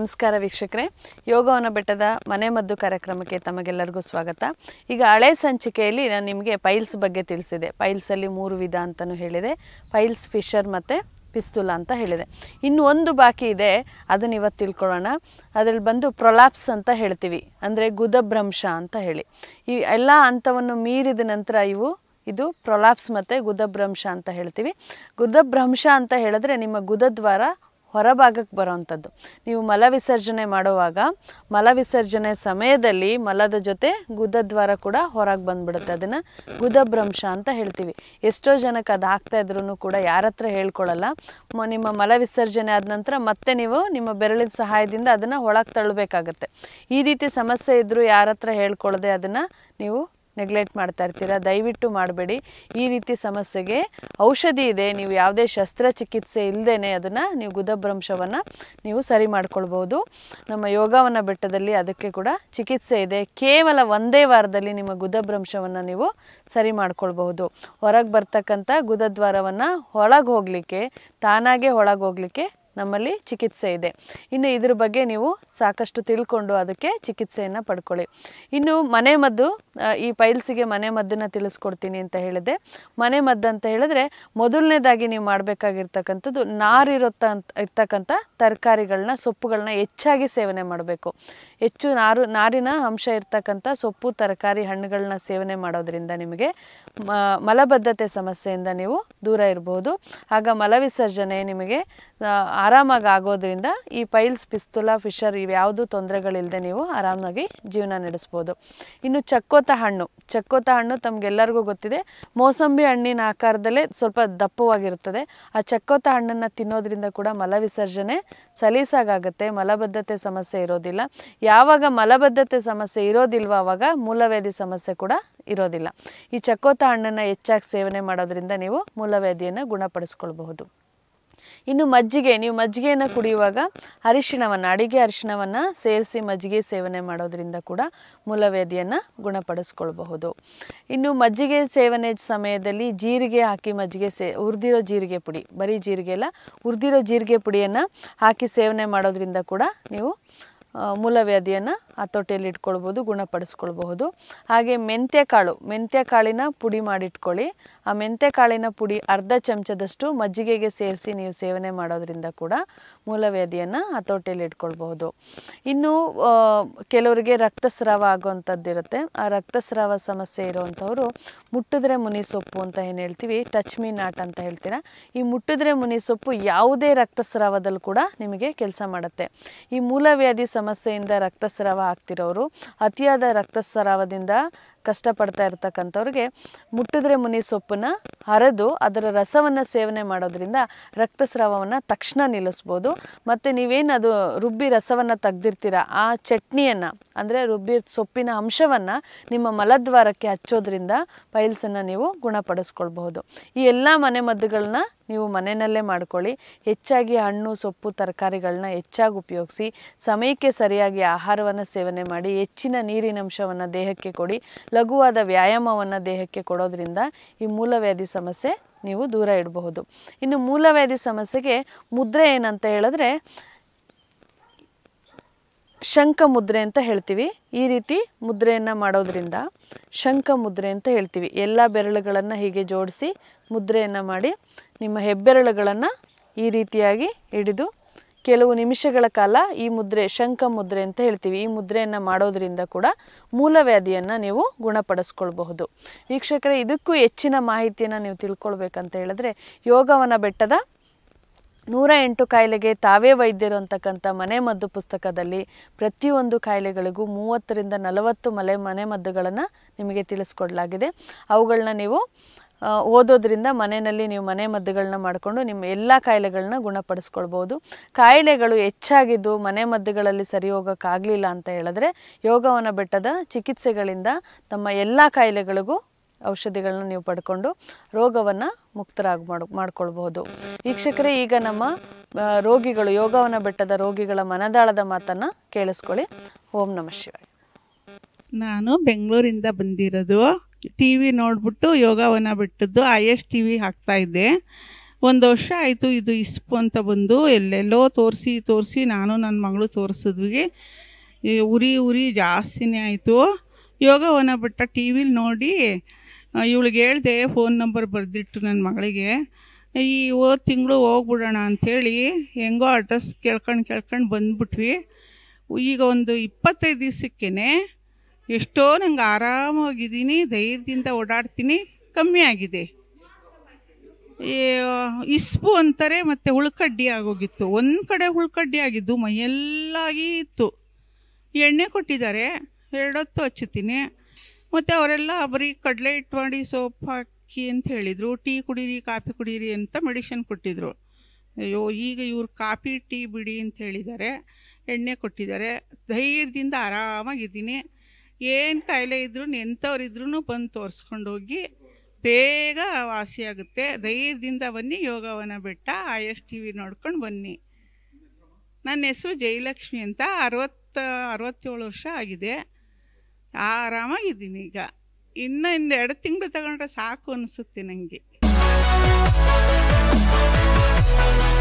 ನಮಸ್ಕಾರ ವೀಕ್ಷಕರೇ ಯೋಗವನ ಬೆಟ್ಟದ ಮನೆ ಮದ್ದು ಕಾರ್ಯಕ್ರಮಕ್ಕೆ ತಮಗೆಲ್ಲರಿಗೂ ಸ್ವಾಗತ ಈಗ ಹಳೆ ಸಂಚಿಕೆಯಲ್ಲಿ ನಾನು ನಿಮಗೆ ಪೈಲ್ಸ್ ಬಗ್ಗೆ ತಿಳಿಸಿದೆ ಪೈಲ್ಸಲ್ಲಿ ಮೂರು ವಿಧ ಅಂತಲೂ ಹೇಳಿದೆ ಪೈಲ್ಸ್ ಫಿಶರ್ ಮತ್ತು ಪಿಸ್ತೂಲ ಅಂತ ಹೇಳಿದೆ ಇನ್ನು ಒಂದು ಬಾಕಿ ಇದೆ ಅದನ್ನು ಇವತ್ತು ತಿಳ್ಕೊಳ್ಳೋಣ ಅದರಲ್ಲಿ ಬಂದು ಪ್ರೊಲಾಪ್ಸ್ ಅಂತ ಹೇಳ್ತೀವಿ ಅಂದರೆ ಗುದಭ್ರಂಶ ಅಂತ ಹೇಳಿ ಈ ಎಲ್ಲ ಹಂತವನ್ನು ಮೀರಿದ ನಂತರ ಇವು ಇದು ಪ್ರೊಲಾಪ್ಸ್ ಮತ್ತು ಗುದಭ್ರಂಶ ಅಂತ ಹೇಳ್ತೀವಿ ಗುದಭ್ರಂಶ ಅಂತ ಹೇಳಿದ್ರೆ ನಿಮ್ಮ ಗುದದ್ವಾರ ಹೊರಭಾಗಕ್ಕೆ ಬರೋವಂಥದ್ದು ನೀವು ಮಲ ವಿಸರ್ಜನೆ ಮಾಡುವಾಗ ಮಲ ವಿಸರ್ಜನೆ ಸಮಯದಲ್ಲಿ ಮಲದ ಜೊತೆ ಗುದದ್ವಾರ ಕೂಡ ಹೊರಗೆ ಬಂದ್ಬಿಡುತ್ತೆ ಅದನ್ನು ಗುದಭ್ರಂಶ ಅಂತ ಹೇಳ್ತೀವಿ ಎಷ್ಟೋ ಜನಕ್ಕೆ ಅದು ಆಗ್ತಾ ಇದ್ರೂ ಕೂಡ ಯಾರ ಹತ್ರ ಹೇಳ್ಕೊಳ್ಳಲ್ಲ ಮ- ನಿಮ್ಮ ಮಲ ವಿಸರ್ಜನೆ ಆದ ನಂತರ ಮತ್ತೆ ನೀವು ನಿಮ್ಮ ಬೆರಳಿನ ಸಹಾಯದಿಂದ ಅದನ್ನು ಒಳಗೆ ತಳ್ಳಬೇಕಾಗತ್ತೆ ಈ ರೀತಿ ಸಮಸ್ಯೆ ಇದ್ದರೂ ಯಾರ ಹತ್ರ ಹೇಳ್ಕೊಳ್ಳದೆ ಅದನ್ನು ನೀವು ನೆಗ್ಲೆಕ್ಟ್ ಮಾಡ್ತಾ ಇರ್ತೀರಾ ದಯವಿಟ್ಟು ಮಾಡಬೇಡಿ ಈ ರೀತಿ ಸಮಸ್ಯೆಗೆ ಔಷಧಿ ಇದೆ ನೀವು ಯಾವುದೇ ಶಸ್ತ್ರಚಿಕಿತ್ಸೆ ಇಲ್ಲದೇ ಅದನ್ನು ನೀವು ಗುದಭ್ರಂಶವನ್ನು ನೀವು ಸರಿ ಮಾಡ್ಕೊಳ್ಬೋದು ನಮ್ಮ ಯೋಗವನ ಬೆಟ್ಟದಲ್ಲಿ ಅದಕ್ಕೆ ಕೂಡ ಚಿಕಿತ್ಸೆ ಇದೆ ಕೇವಲ ಒಂದೇ ವಾರದಲ್ಲಿ ನಿಮ್ಮ ಗುದಭ್ರಂಶವನ್ನು ನೀವು ಸರಿ ಮಾಡ್ಕೊಳ್ಬಹುದು ಹೊರಗೆ ಬರ್ತಕ್ಕಂಥ ಗುದದ್ವಾರವನ್ನು ಒಳಗೆ ಹೋಗಲಿಕ್ಕೆ ತಾನಾಗೆ ಒಳಗೆ ಹೋಗಲಿಕ್ಕೆ ನಮ್ಮಲ್ಲಿ ಚಿಕಿತ್ಸೆ ಇದೆ ಇನ್ನು ಇದ್ರ ಬಗ್ಗೆ ನೀವು ಸಾಕಷ್ಟು ತಿಳ್ಕೊಂಡು ಅದಕ್ಕೆ ಚಿಕಿತ್ಸೆಯನ್ನು ಪಡ್ಕೊಳ್ಳಿ ಇನ್ನು ಮನೆ ಮದ್ದು ಆ, ಈ ಪೈಲ್ಸಿಗೆ ಮನೆ ಮದ್ದನ್ನು ತಿಳಿಸ್ಕೊಡ್ತೀನಿ ಅಂತ ಹೇಳಿದೆ ಮನೆ ಮದ್ದು ಅಂತ ಹೇಳಿದ್ರೆ ಮೊದಲನೇದಾಗಿ ನೀವು ಮಾಡಬೇಕಾಗಿರ್ತಕ್ಕಂಥದ್ದು ನಾರಿರುತ್ತ ಇರ್ತಕ್ಕಂಥ ತರಕಾರಿಗಳನ್ನ ಸೊಪ್ಪುಗಳನ್ನ ಹೆಚ್ಚಾಗಿ ಸೇವನೆ ಮಾಡಬೇಕು ಹೆಚ್ಚು ನಾರು ನಾರಿನ ಅಂಶ ಇರ್ತಕ್ಕಂಥ ಸೊಪ್ಪು ತರಕಾರಿ ಹಣ್ಣುಗಳನ್ನ ಸೇವನೆ ಮಾಡೋದ್ರಿಂದ ನಿಮಗೆ ಮ- ಮಲಬದ್ಧತೆ ಸಮಸ್ಯೆಯಿಂದ ನೀವು ದೂರ ಇರಬಹುದು ಆಗ ಮಲವಿಸರ್ಜನೆ ನಿಮಗೆ ಆ, ಆರಾಮಾಗಿ ಆಗೋದ್ರಿಂದ ಈ ಪೈಲ್ಸ್ ಪಿಸ್ತುಲ ಫಿಶರ್ ಇವ್ಯಾವುದು ತೊಂದರೆಗಳಿಲ್ಲದೆ ನೀವು ಆರಾಮಾಗಿ ಜೀವನ ನಡೆಸ್ಬೋದು ಇನ್ನು ಚಕ್ಕೋತ ಹಣ್ಣು ಚಕ್ಕೋತ ಹಣ್ಣು ತಮಗೆಲ್ಲರಿಗೂ ಗೊತ್ತಿದೆ ಮೋಸಂಬಿ ಹಣ್ಣಿನ ಆಕಾರದಲ್ಲೇ ಸ್ವಲ್ಪ ದಪ್ಪವಾಗಿರುತ್ತದೆ ಆ ಚಕ್ಕೋತ ಹಣ್ಣನ್ನು ತಿನ್ನೋದ್ರಿಂದ ಕೂಡ ಮಲವಿಸರ್ಜನೆ ಸಲೀಸಾಗುತ್ತೆ ಮಲಬದ್ಧತೆ ಸಮಸ್ಯೆ ಇರೋದಿಲ್ಲ ಯಾವಾಗ ಮಲಬದ್ಧತೆ ಸಮಸ್ಯೆ ಇರೋದಿಲ್ವೋ ಆವಾಗ ಮೂಲವ್ಯಾಧಿ ಸಮಸ್ಯೆ ಕೂಡ ಇರೋದಿಲ್ಲ ಈ ಚಕ್ಕೋತ ಹಣ್ಣನ್ನು ಹೆಚ್ಚಾಗಿ ಸೇವನೆ ಮಾಡೋದ್ರಿಂದ ನೀವು ಮೂಲವ್ಯಾಧಿಯನ್ನು ಗುಣಪಡಿಸ್ಕೊಳ್ಬಹುದು ಇನ್ನು ಮಜ್ಜಿಗೆ ನೀವು ಮಜ್ಜಿಗೆಯನ್ನು ಕುಡಿಯುವಾಗ ಅರಿಶಿಣವನ್ನು ಅಡಿಗೆ ಅರಿಶಿಣವನ್ನು ಸೇರಿಸಿ ಮಜ್ಜಿಗೆ ಸೇವನೆ ಮಾಡೋದ್ರಿಂದ ಕೂಡ ಮೂಲವ್ಯಾಧಿಯನ್ನು ಗುಣಪಡಿಸ್ಕೊಳ್ಬಹುದು ಇನ್ನು ಮಜ್ಜಿಗೆ ಸೇವನೆ ಸಮಯದಲ್ಲಿ ಜೀರಿಗೆ ಹಾಕಿ ಮಜ್ಜಿಗೆ ಸೇ ಹುರಿದಿರೋ ಜೀರಿಗೆ ಪುಡಿ ಬರೀ ಜೀರಿಗೆ ಅಲ್ಲ ಹುರಿದಿರೋ ಜೀರಿಗೆ ಪುಡಿಯನ್ನು ಹಾಕಿ ಸೇವನೆ ಮಾಡೋದ್ರಿಂದ ಕೂಡ ನೀವು ಆ, ಮೂಲವ್ಯಾಧಿಯನ್ನು ಹತೋಟಿಯಲ್ಲಿ ಇಟ್ಕೊಳ್ಬೋದು ಗುಣಪಡಿಸ್ಕೊಳ್ಬಹುದು ಹಾಗೆ ಮೆಂತ್ಯ ಕಾಳು ಮೆಂತ್ಯ ಕಾಳಿನ ಪುಡಿ ಮಾಡಿಟ್ಕೊಳ್ಳಿ ಆ ಮೆಂತ್ಯ ಕಾಳಿನ ಪುಡಿ ಅರ್ಧ ಚಮಚದಷ್ಟು ಮಜ್ಜಿಗೆಗೆ ಸೇರಿಸಿ ನೀವು ಸೇವನೆ ಮಾಡೋದ್ರಿಂದ ಕೂಡ ಮೂಲವ್ಯಾಧಿಯನ್ನು ಹತೋಟಿಯಲ್ಲಿ ಇಟ್ಕೊಳ್ಬಹುದು ಇನ್ನು ಆ, ಕೆಲವರಿಗೆ ರಕ್ತಸ್ರಾವ ಆಗುವಂಥದ್ದು ಇರುತ್ತೆ ಆ ರಕ್ತಸ್ರಾವ ಸಮಸ್ಯೆ ಇರುವಂಥವರು ಮುಟ್ಟಿದ್ರೆ ಮುನಿ ಸೊಪ್ಪು ಅಂತ ಏನು ಹೇಳ್ತೀವಿ ಟಚ್ ಮೀ ನಾಟ್ ಅಂತ ಹೇಳ್ತೀರಾ ಈ ಮುಟ್ಟಿದ್ರೆ ಮುನಿ ಸೊಪ್ಪು ಯಾವುದೇ ರಕ್ತಸ್ರಾವದಲ್ಲಿ ಕೂಡ ನಿಮಗೆ ಕೆಲಸ ಮಾಡುತ್ತೆ ಈ ಮೂಲವ್ಯಾಧಿ ಸಮಸ್ಯೆಯಿಂದ ರಕ್ತಸ್ರಾವ ಆಗ್ತಿರೋರು ಅತಿಯಾದ ರಕ್ತಸ್ರಾವದಿಂದ ಕಷ್ಟಪಡ್ತಾ ಇರ್ತಕ್ಕಂಥವ್ರಿಗೆ ಮುಟ್ಟಿದ್ರೆ ಮುನಿ ಸೊಪ್ಪನ್ನ ಹರಿದು ಅದರ ರಸವನ್ನು ಸೇವನೆ ಮಾಡೋದ್ರಿಂದ ರಕ್ತಸ್ರಾವವನ್ನು ತಕ್ಷಣ ನಿಲ್ಲಿಸ್ಬೋದು ಮತ್ತು ನೀವೇನು ಅದು ರುಬ್ಬಿ ರಸವನ್ನು ತೆಗ್ದಿರ್ತೀರ ಆ ಚಟ್ನಿಯನ್ನು ಅಂದರೆ ರುಬ್ಬಿ ಸೊಪ್ಪಿನ ಅಂಶವನ್ನು ನಿಮ್ಮ ಮಲದ್ವಾರಕ್ಕೆ ಹಚ್ಚೋದ್ರಿಂದ ಪೈಲ್ಸನ್ನು ನೀವು ಗುಣಪಡಿಸ್ಕೊಳ್ಬಹುದು ಈ ಎಲ್ಲ ಮನೆ ಮದ್ದುಗಳನ್ನ ನೀವು ಮನೆಯಲ್ಲೇ ಮಾಡ್ಕೊಳ್ಳಿ ಹೆಚ್ಚಾಗಿ ಹಣ್ಣು ಸೊಪ್ಪು ತರಕಾರಿಗಳನ್ನ ಹೆಚ್ಚಾಗಿ ಉಪಯೋಗಿಸಿ ಸಮಯಕ್ಕೆ ಸರಿಯಾಗಿ ಆಹಾರವನ್ನು ಸೇವನೆ ಮಾಡಿ ಹೆಚ್ಚಿನ ನೀರಿನಂಶವನ್ನು ದೇಹಕ್ಕೆ ಕೊಡಿ ಲಘುವಾದ ವ್ಯಾಯಾಮವನ್ನು ದೇಹಕ್ಕೆ ಕೊಡೋದ್ರಿಂದ ಈ ಮೂಲವ್ಯಾಧಿ ಸಮಸ್ಯೆ ನೀವು ದೂರ ಇಡಬಹುದು ಇನ್ನು ಮೂಲವ್ಯಾಧಿ ಸಮಸ್ಯೆಗೆ ಮುದ್ರೆ ಏನಂತ ಹೇಳಿದ್ರೆ ಶಂಖ ಮುದ್ರೆ ಅಂತ ಹೇಳ್ತೀವಿ ಈ ರೀತಿ ಮುದ್ರೆಯನ್ನು ಮಾಡೋದ್ರಿಂದ ಶಂಖ ಮುದ್ರೆ ಅಂತ ಹೇಳ್ತೀವಿ ಎಲ್ಲ ಬೆರಳುಗಳನ್ನು ಹೀಗೆ ಜೋಡಿಸಿ ಮುದ್ರೆಯನ್ನು ಮಾಡಿ ನಿಮ್ಮ ಹೆಬ್ಬೆರಳುಗಳನ್ನು ಈ ರೀತಿಯಾಗಿ ಹಿಡಿದು ಕೆಲವು ನಿಮಿಷಗಳ ಕಾಲ ಈ ಮುದ್ರೆ ಶಂಖ ಮುದ್ರೆ ಅಂತ ಹೇಳ್ತೀವಿ ಈ ಮುದ್ರೆಯನ್ನು ಮಾಡೋದ್ರಿಂದ ಕೂಡ ಮೂಲವ್ಯಾಧಿಯನ್ನು ನೀವು ಗುಣಪಡಿಸ್ಕೊಳ್ಬಹುದು ವೀಕ್ಷಕರೇ ಇದಕ್ಕೂ ಹೆಚ್ಚಿನ ಮಾಹಿತಿಯನ್ನು ನೀವು ತಿಳ್ಕೊಳ್ಬೇಕಂತ ಹೇಳಿದ್ರೆ ಯೋಗವನ ಬೆಟ್ಟದ ನೂರ ಎಂಟು ಕಾಯಿಲೆಗೆ ತಾವೇ ವೈದ್ಯರು ಅಂತಕ್ಕಂಥ ಮನೆ ಮದ್ದು ಪುಸ್ತಕದಲ್ಲಿ ಪ್ರತಿಯೊಂದು ಕಾಯಿಲೆಗಳಿಗೂ ಮೂವತ್ತರಿಂದ ನಲವತ್ತು ಮಲೆ ಮನೆ ಮದ್ದುಗಳನ್ನು ನಿಮಗೆ ತಿಳಿಸ್ಕೊಡ್ಲಾಗಿದೆ ಅವುಗಳನ್ನ ನೀವು ಆ, ಓದೋದ್ರಿಂದ ಮನೆಯಲ್ಲಿ ನೀವು ಮನೆ ಮದ್ದುಗಳನ್ನ ಮಾಡಿಕೊಂಡು ನಿಮ್ಮ ಎಲ್ಲ ಕಾಯಿಲೆಗಳನ್ನ ಗುಣಪಡಿಸ್ಕೊಳ್ಬೋದು ಕಾಯಿಲೆಗಳು ಹೆಚ್ಚಾಗಿದ್ದು ಮನೆ ಮದ್ದುಗಳಲ್ಲಿ ಸರಿ ಹೋಗೋಕ್ಕಾಗಲಿಲ್ಲ ಅಂತ ಹೇಳಿದ್ರೆ ಯೋಗವನ ಬೆಟ್ಟದ ಚಿಕಿತ್ಸೆಗಳಿಂದ ತಮ್ಮ ಎಲ್ಲ ಕಾಯಿಲೆಗಳಿಗೂ ಔಷಧಿಗಳನ್ನ ನೀವು ಪಡ್ಕೊಂಡು ರೋಗವನ್ನು ಮುಕ್ತರಾಗಿ ಮಾಡ್ ಮಾಡ್ಕೊಳ್ಬಹುದು ವೀಕ್ಷಕರೇ ಈಗ ನಮ್ಮ ಆ, ರೋಗಿಗಳು ಯೋಗವನ ಬೆಟ್ಟದ ರೋಗಿಗಳ ಮನದಾಳದ ಮಾತನ್ನು ಕೇಳಿಸ್ಕೊಳ್ಳಿ ಓಂ ನಮಃ ಶಿವಾಯ ನಾನು ಬೆಂಗಳೂರಿಂದ ಬಂದಿರೋದು ಟಿ ವಿ ನೋಡ್ಬಿಟ್ಟು ಯೋಗವನ್ನ ಬಿಟ್ಟದ್ದು ಐ ಎಸ್ ಟಿ ವಿ ಹಾಕ್ತಾ ಇದ್ದೆ ಒಂದು ವರ್ಷ ಆಯಿತು ಇದು ಇಸ್ಪು ಅಂತ ಬಂದು ಎಲ್ಲೆಲ್ಲೋ ತೋರಿಸಿ ತೋರಿಸಿ ನಾನು ನನ್ನ ಮಗಳು ತೋರಿಸಿದ್ವಿ ಈ ಉರಿ ಉರಿ ಜಾಸ್ತಿನೇ ಆಯಿತು ಯೋಗವನ ಬೆಟ್ಟ ಟಿ ವಿಲಿ ನೋಡಿ ಇವಳಿಗೆ ಹೇಳ್ದೆ ಫೋನ್ ನಂಬರ್ ಬರೆದಿಟ್ಟು ನನ್ನ ಮಗಳಿಗೆ ಈ ಹೋದ ತಿಂಗಳು ಹೋಗ್ಬಿಡೋಣ ಅಂಥೇಳಿ ಹೆಂಗೋ ಅಡ್ರೆಸ್ ಕೇಳ್ಕೊಂಡು ಕೇಳ್ಕೊಂಡು ಬಂದ್ಬಿಟ್ವಿ ಈಗ ಒಂದು ಇಪ್ಪತ್ತೈದು ದಿವಸಕ್ಕೇ ಎಷ್ಟೋ ನಂಗೆ ಆರಾಮಾಗಿದ್ದೀನಿ ಧೈರ್ಯದಿಂದ ಓಡಾಡ್ತೀನಿ ಕಮ್ಮಿ ಆಗಿದೆ ಈ ಇಸ್ಪು ಅಂತಾರೆ ಮತ್ತು ಹುಳ್ಕಡ್ಡಿ ಆಗೋಗಿತ್ತು ಒಂದು ಕಡೆ ಹುಳ್ಕಡ್ಡಿ ಆಗಿದ್ದು ಮೈಯೆಲ್ಲಾಗಿ ಇತ್ತು ಎಣ್ಣೆ ಕೊಟ್ಟಿದ್ದಾರೆ ಎರಡೊತ್ತು ಹಚ್ಚುತ್ತೀನಿ ಮತ್ತು ಅವರೆಲ್ಲ ಬರೀ ಕಡಲೆ ಹಿಟ್ಟು ಮಾಡಿ ಸೋಪ್ ಹಾಕಿ ಅಂತ ಹೇಳಿದರು ಟೀ ಕುಡೀರಿ ಕಾಫಿ ಕುಡೀರಿ ಅಂತ ಮೆಡಿಷನ್ ಕೊಟ್ಟಿದ್ರು ಅಯ್ಯೋ ಈಗ ಇವ್ರು ಕಾಫಿ ಟೀ ಬಿಡಿ ಅಂತ ಹೇಳಿದ್ದಾರೆ ಎಣ್ಣೆ ಕೊಟ್ಟಿದ್ದಾರೆ ಧೈರ್ಯದಿಂದ ಆರಾಮಾಗಿದ್ದೀನಿ ಏನು ಕಾಯಿಲೆ ಇದ್ರೂ ಎಂಥವ್ರಿದ್ರೂ ಬಂದು ತೋರಿಸ್ಕೊಂಡು ಹೋಗಿ ಬೇಗ ವಾಸಿಯಾಗುತ್ತೆ ಧೈರ್ಯದಿಂದ ಬನ್ನಿ ಯೋಗವನ ಬೆಟ್ಟ ಆಯಸ್ ಟಿ ವಿ ನೋಡ್ಕೊಂಡು ಬನ್ನಿ ನನ್ನ ಹೆಸರು ಜಯಲಕ್ಷ್ಮಿ ಅಂತ ಅರವತ್ತ ಅರವತ್ತೇಳು ವರ್ಷ ಆಗಿದೆ ಆರಾಮಾಗಿದ್ದೀನಿ ಈಗ ಇನ್ನು ಇನ್ನು ಎರಡು ತಿಂಗಳು ತಗೊಂಡ್ರೆ ಸಾಕು ಅನಿಸುತ್ತೆ ನನಗೆ